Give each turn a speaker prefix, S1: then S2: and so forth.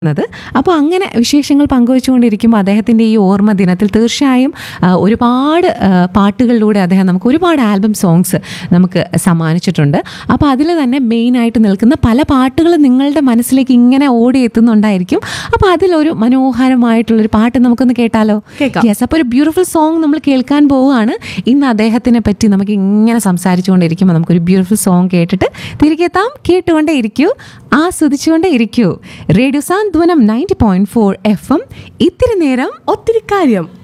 S1: ത് അപ്പോൾ അങ്ങനെ വിശേഷങ്ങൾ പങ്കുവെച്ചുകൊണ്ടിരിക്കുമ്പോൾ അദ്ദേഹത്തിൻ്റെ ഈ ഓർമ്മ ദിനത്തിൽ തീർച്ചയായും ആ, ഒരുപാട് ആ, പാട്ടുകളിലൂടെ അദ്ദേഹം നമുക്ക് ഒരുപാട് ആൽബം സോങ്സ് നമുക്ക് സമ്മാനിച്ചിട്ടുണ്ട് അപ്പോൾ അതിൽ തന്നെ മെയിനായിട്ട് നിൽക്കുന്ന പല പാട്ടുകളും നിങ്ങളുടെ മനസ്സിലേക്ക് ഇങ്ങനെ ഓടി എത്തുന്നുണ്ടായിരിക്കും അപ്പോൾ അതിലൊരു മനോഹരമായിട്ടുള്ളൊരു പാട്ട് നമുക്കൊന്ന് കേട്ടാലോ
S2: കേൾക്കാം.
S1: യെസ് അപ്പോൾ ഒരു ബ്യൂട്ടിഫുൾ സോങ് നമ്മൾ കേൾക്കാൻ പോവുകയാണ് ഇന്ന് അദ്ദേഹത്തിനെ പറ്റി നമുക്ക് ഇങ്ങനെ സംസാരിച്ചുകൊണ്ടിരിക്കുമ്പോൾ നമുക്കൊരു ബ്യൂട്ടിഫുൾ സോങ് കേട്ടിട്ട് തിരികെ എത്താം കേട്ടുകൊണ്ടേ ഇരിക്കൂ ആസ്വദിച്ചുകൊണ്ടേ ഇരിക്കൂ radio Santhwanam ninety point four F M ഇത്തിരി നേരം
S2: ഒത്തിരി കാര്യം